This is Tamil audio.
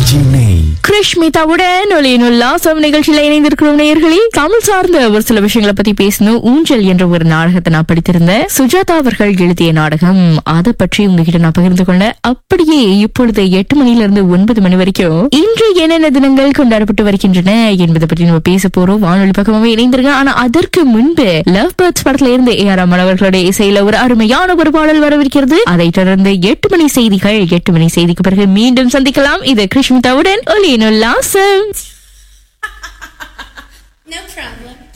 ஆர்ஜினை கிருஷ்மிதாவுடன் ஒலியினுல்லாசம் நிகழ்ச்சியில இணைந்திருக்கிறோம் நேயர்களே தமிழ் சார்ந்த ஒரு சில விஷயங்களை பத்தி பேசணும் ஊஞ்சல் என்ற ஒரு நாடகத்தை நான் படித்திருந்தேன் சுஜாதா அவர்கள் எழுதிய நாடகம் அதை பற்றி உங்ககிட்ட நான் பகிர்ந்து கொண்டேன் அப்படியே இப்பொழுது எட்டு மணில இருந்து ஒன்பது மணி வரைக்கும் இன்று என்னென்ன தினங்கள் கொண்டாடப்பட்டு வருகின்றன என்பதை பற்றி நம்ம பேச போறோம் வானொலி பக்கமாவே இணைந்திருங்க ஆனா அதற்கு முன்பு லவ் பேர்ட்ஸ் படத்துல இருந்து ஏ ஆர் ரமன் அவர்களுடைய இசையில ஒரு அருமையான ஒரு பாடல் வரவிருக்கிறது அதைத் தொடர்ந்து எட்டு மணி செய்திகள் எட்டு மணி செய்திக்கு பிறகு மீண்டும் சந்திக்கலாம் இது கிருஷ்மிதாவுடன் ஒலியினுல்லாசம் No problem.